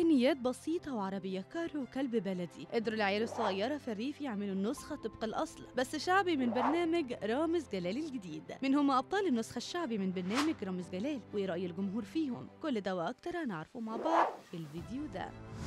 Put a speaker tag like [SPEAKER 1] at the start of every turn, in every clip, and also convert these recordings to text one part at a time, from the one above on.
[SPEAKER 1] بإمكانيات بسيطة وعربية كارو وكلب بلدي قدروا العيال الصغيرة في الريف يعملوا النسخة طبق الأصل بس شعبي من برنامج رامز جلال الجديد من هم أبطال النسخة الشعبي من برنامج رامز جلال وإيه رأي الجمهور فيهم كل ده وأكتر هنعرفه مع بعض في الفيديو ده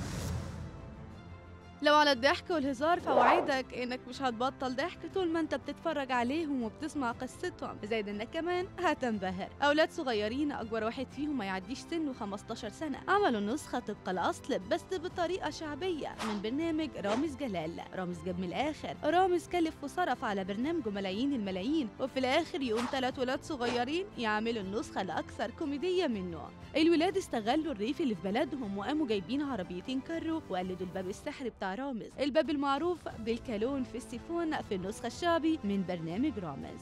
[SPEAKER 1] لو على الضحك والهزار فوعدك انك مش هتبطل ضحك طول ما انت بتتفرج عليهم وبتسمع قصتهم زائد انك كمان هتنبهر اولاد صغيرين اكبر واحد فيهم ما يعديش سنه 15 سنه عملوا نسخه طبق الاصل بس بطريقه شعبيه من برنامج رامز جلال رامز جاب من الاخر رامز كلف وصرف على برنامجه ملايين الملايين وفي الاخر يقوم ثلاث ولاد صغيرين يعملوا النسخه الاكثر كوميديه منه الولاد استغلوا الريف اللي في بلدهم وقاموا جايبين عربيتين كارو وقلدوا الباب السحري بتاع رامز الباب المعروف بالكالون في السيفون في النسخة الشعبي من برنامج رامز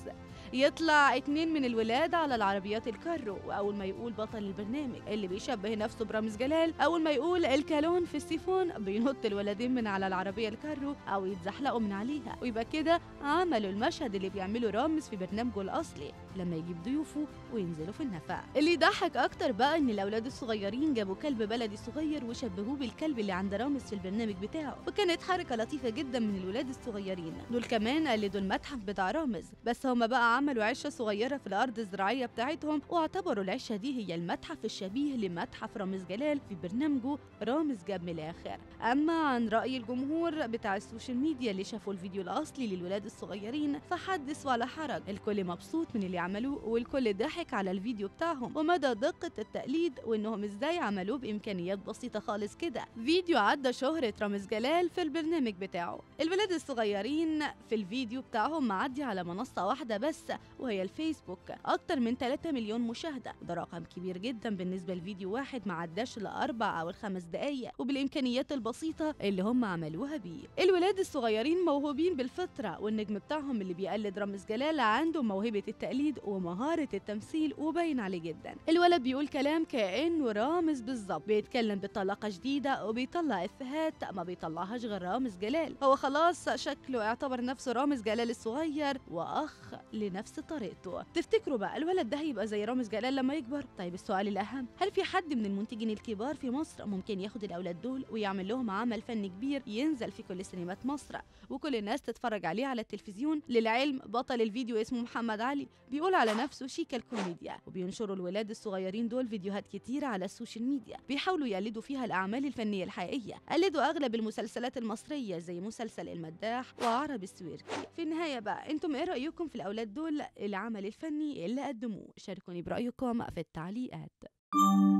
[SPEAKER 1] يطلع اتنين من الولاد على العربيات الكارو واول ما يقول بطل البرنامج اللي بيشبه نفسه برامز جلال اول ما يقول الكالون في السيفون بينط الولدين من على العربيه الكارو او يتزحلقوا من عليها ويبقى كده عملوا المشهد اللي بيعمله رامز في برنامجه الاصلي لما يجيب ضيوفه وينزلوا في النفق اللي يضحك اكتر بقى ان الاولاد الصغيرين جابوا كلب بلدي صغير وشبهوه بالكلب اللي عند رامز في البرنامج بتاعه وكانت حركه لطيفه جدا من الولاد الصغيرين دول كمان قلدوا المتحف بتاع رامز بس هما بقى عملوا عشه صغيره في الارض الزراعيه بتاعتهم واعتبروا العشه دي هي المتحف الشبيه لمتحف رامز جلال في برنامجه رامز جاب من الاخر اما عن راي الجمهور بتاع السوشيال ميديا اللي شافوا الفيديو الاصلي للولاد الصغيرين فحدث ولا حرج الكل مبسوط من اللي عملوه والكل ضحك على الفيديو بتاعهم ومدى دقه التقليد وانهم ازاي عملوه بامكانيات بسيطه خالص كده فيديو عدى شهره رامز جلال في البرنامج بتاعه الولاد الصغيرين في الفيديو بتاعهم معدي على منصه واحده بس وهي الفيسبوك أكتر من 3 مليون مشاهدة ده رقم كبير جدا بالنسبة لفيديو واحد ما عداش لأربع أو الخمس دقايق وبالإمكانيات البسيطة اللي هم عملوها بيه الولاد الصغيرين موهوبين بالفطرة والنجم بتاعهم اللي بيقلد رامز جلال عنده موهبة التقليد ومهارة التمثيل وباين عليه جدا الولد بيقول كلام كأنه رامز بالظبط بيتكلم بطلاقة جديدة وبيطلع إفيهات ما بيطلعهاش غير رامز جلال هو خلاص شكله اعتبر نفسه رامز جلال الصغير وأخ لنفس طريقته تفتكروا بقى الولد ده هيبقى زي رامز جلال لما يكبر طيب السؤال الاهم هل في حد من المنتجين الكبار في مصر ممكن ياخد الاولاد دول ويعمل لهم عمل فني كبير ينزل في كل سينمات مصر وكل الناس تتفرج عليه على التلفزيون للعلم بطل الفيديو اسمه محمد علي بيقول على نفسه شيك الكوميديا وبينشروا الولاد الصغيرين دول فيديوهات كتيرة على السوشيال ميديا بيحاولوا يقلدوا فيها الاعمال الفنيه الحقيقيه قلدوا اغلب المسلسلات المصريه زي مسلسل المداح وعرب السويركي في النهايه بقى انتم ايه رايكم في الاولاد دول العمل الفني اللي قدموه شاركوني برأيكم في التعليقات